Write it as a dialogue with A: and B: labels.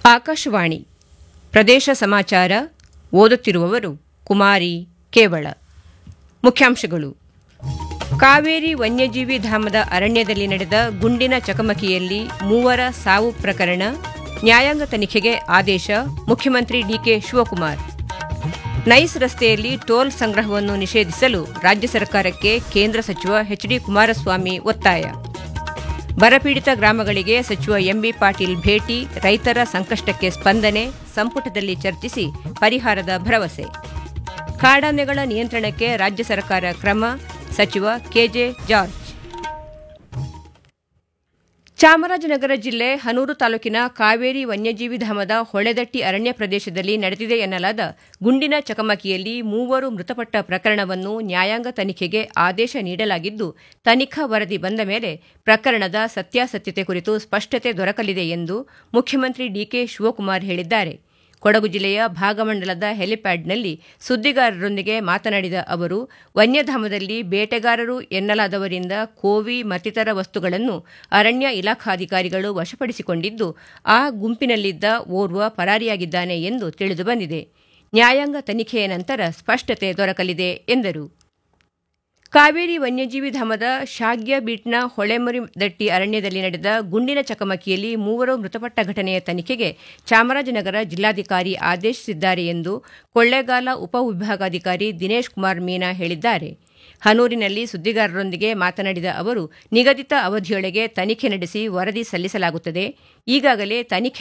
A: ಆಕಾಶವಾಣಿ ಪ್ರದೇಶ ಸಮಾಚಾರ ಓದುತ್ತಿರುವವರು ಕುಮಾರಿ ಕೇವಳ ಮುಖ್ಯಾಂಶಗಳು ಕಾವೇರಿ ವನ್ಯಜೀವಿ ಧಾಮದ ಅರಣ್ಯದಲ್ಲಿ ನಡೆದ ಗುಂಡಿನ ಚಕಮಕಿಯಲ್ಲಿ ಮೂವರ ಸಾವು ಪ್ರಕರಣ ನ್ಯಾಯಾಂಗ ತನಿಖೆಗೆ ಆದೇಶ ಮುಖ್ಯಮಂತ್ರಿ ಡಿಕೆ ಶಿವಕುಮಾರ್ ನೈಸ್ ರಸ್ತೆಯಲ್ಲಿ ಟೋಲ್ ಸಂಗ್ರಹವನ್ನು ನಿಷೇಧಿಸಲು ರಾಜ್ಯ ಸರ್ಕಾರಕ್ಕೆ ಕೇಂದ್ರ ಸಚಿವ ಎಚ್ಡಿ ಕುಮಾರಸ್ವಾಮಿ ಒತ್ತಾಯ ಬರಪೀಡಿತ ಗ್ರಾಮಗಳಿಗೆ ಸಚಿವ ಎಂಬಿ ಪಾಟೀಲ್ ಭೇಟಿ ರೈತರ ಸಂಕಷ್ಟಕ್ಕೆ ಸ್ಪಂದನೆ ಸಂಪುಟದಲ್ಲಿ ಚರ್ಚಿಸಿ ಪರಿಹಾರದ ಭರವಸೆ ಕಾಡಾನೆಗಳ ನಿಯಂತ್ರಣಕ್ಕೆ ರಾಜ್ಯ ಸರ್ಕಾರ ಕ್ರಮ ಸಚಿವ ಕೆಜೆ ಜಾರ್ಜ್ ಚಾಮರಾಜನಗರ ಜಿಲ್ಲೆ ಹನೂರು ತಾಲೂಕಿನ ಕಾವೇರಿ ವನ್ಯಜೀವಿ ಧಾಮದ ಹೊಳೆದಟ್ಟಿ ಅರಣ್ಯ ಪ್ರದೇಶದಲ್ಲಿ ನಡೆದಿದೆ ಎನ್ನಲಾದ ಗುಂಡಿನ ಚಕಮಕಿಯಲ್ಲಿ ಮೂವರು ಮೃತಪಟ್ಟ ಪ್ರಕರಣವನ್ನು ನ್ಯಾಯಾಂಗ ತನಿಖೆಗೆ ಆದೇಶ ನೀಡಲಾಗಿದ್ದು ತನಿಖಾ ವರದಿ ಬಂದ ಮೇಲೆ ಪ್ರಕರಣದ ಸತ್ಯಾಸತ್ಯತೆ ಕುರಿತು ಸ್ಪಷ್ಟತೆ ದೊರಕಲಿದೆ ಎಂದು ಮುಖ್ಯಮಂತ್ರಿ ಡಿಕೆ ಶಿವಕುಮಾರ್ ಹೇಳಿದ್ದಾರೆ ಕೊಡಗು ಜಿಲ್ಲೆಯ ಭಾಗಮಂಡಲದ ಹೆಲಿಪ್ಯಾಡ್ನಲ್ಲಿ ಸುದ್ದಿಗಾರರೊಂದಿಗೆ ಮಾತನಾಡಿದ ಅವರು ವನ್ಯಧಾಮದಲ್ಲಿ ಬೇಟೆಗಾರರು ಎನ್ನಲಾದವರಿಂದ ಕೋವಿ ಮತ್ತಿತರ ವಸ್ತುಗಳನ್ನು ಅರಣ್ಯ ಇಲಾಖಾಧಿಕಾರಿಗಳು ವಶಪಡಿಸಿಕೊಂಡಿದ್ದು ಆ ಗುಂಪಿನಲ್ಲಿದ್ದ ಓರ್ವ ಪರಾರಿಯಾಗಿದ್ದಾನೆ ಎಂದು ತಿಳಿದುಬಂದಿದೆ ನ್ಯಾಯಾಂಗ ತನಿಖೆಯ ನಂತರ ಸ್ಪಷ್ಟತೆ ದೊರಕಲಿದೆ ಎಂದರು ಕಾವೇರಿ ವನ್ಯಜೀವಿ ಧಾಮದ ಶಾಗ್ಯ ಬೀಟ್ನ ಹೊಳೆಮರಿದಟ್ಟಿ ಅರಣ್ಯದಲ್ಲಿ ನಡೆದ ಗುಂಡಿನ ಚಕಮಕಿಯಲ್ಲಿ ಮೂವರು ಮೃತಪಟ್ಟ ಘಟನೆಯ ತನಿಖೆಗೆ ಚಾಮರಾಜನಗರ ಜಿಲ್ಲಾಧಿಕಾರಿ ಆದೇಶಿಸಿದ್ದಾರೆ ಎಂದು ಕೊಳ್ಳೇಗಾಲ ಉಪವಿಭಾಗಾಧಿಕಾರಿ ದಿನೇಶ್ ಕುಮಾರ್ ಮೀನಾ ಹೇಳಿದ್ದಾರೆ ಹನೂರಿನಲ್ಲಿ ಸುದ್ದಿಗಾರರೊಂದಿಗೆ ಮಾತನಾಡಿದ ಅವರು ನಿಗದಿತ ಅವಧಿಯೊಳಗೆ ತನಿಖೆ ನಡೆಸಿ ವರದಿ ಸಲ್ಲಿಸಲಾಗುತ್ತದೆ ಈಗಾಗಲೇ ತನಿಖೆ